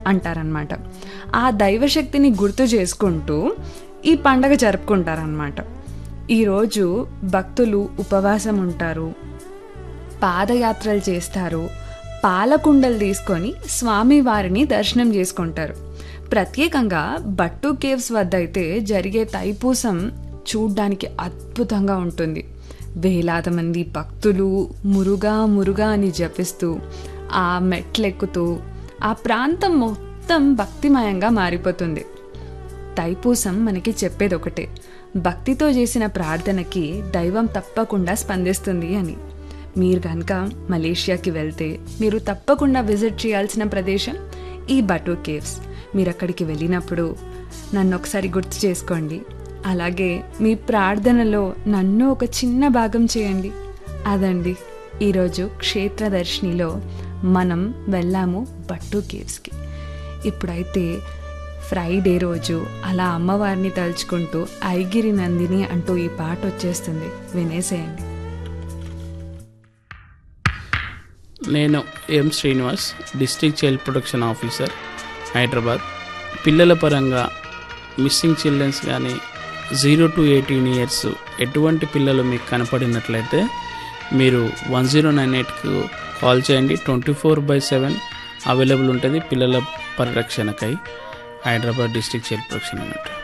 అంటారనమాట ఆ దైవశక్తిని గుర్తు చేసుకుంటూ ఈ పండగ జరుపుకుంటారనమాట ఈరోజు భక్తులు ఉపవాసం ఉంటారు పాదయాత్రలు చేస్తారు పాలకుండలు తీసుకొని స్వామివారిని దర్శనం చేసుకుంటారు ప్రత్యేకంగా బట్టు కేవ్స్ వద్ద అయితే జరిగే తైపూసం చూడ్డానికి అద్భుతంగా ఉంటుంది వేలాది మంది భక్తులు మురుగా మురుగా అని జపిస్తూ ఆ మెట్లెక్కుతూ ఆ ప్రాంతం మొత్తం భక్తిమయంగా మారిపోతుంది తైపూసం మనకి చెప్పేది ఒకటే భక్తితో చేసిన ప్రార్థనకి దైవం తప్పకుండా స్పందిస్తుంది అని మీరు కనుక మలేషియాకి వెళ్తే మీరు తప్పకుండా విజిట్ చేయాల్సిన ప్రదేశం ఈ బటూ కేవ్స్ మీరు అక్కడికి వెళ్ళినప్పుడు నన్ను ఒకసారి గుర్తు చేసుకోండి అలాగే మీ ప్రార్థనలో నన్ను ఒక చిన్న భాగం చేయండి అదండి ఈరోజు క్షేత్ర దర్శినిలో మనం వెళ్ళాము బట్టు కేవ్స్కి ఇప్పుడైతే ఫ్రైడే రోజు అలా అమ్మవారిని తలుచుకుంటూ ఐగిరి నందిని అంటూ ఈ పాట వచ్చేస్తుంది వినేసేయండి నేను M Srinivas district child protection officer Hyderabad పిల్లల పరంగా మిస్సింగ్ చిల్డ్రన్స్ కానీ జీరో టు ఎయిటీన్ ఇయర్స్ ఎటువంటి పిల్లలు మీకు కనపడినట్లయితే మీరు వన్ జీరో నైన్ ఎయిట్కు కాల్ చేయండి twenty four by seven available ఉంటుంది పిల్లల పరిరక్షణకై హైదరాబాద్ డిస్ట్రిక్ట్ చైల్డ్ ప్రొటెక్షన్ అన్నట్టు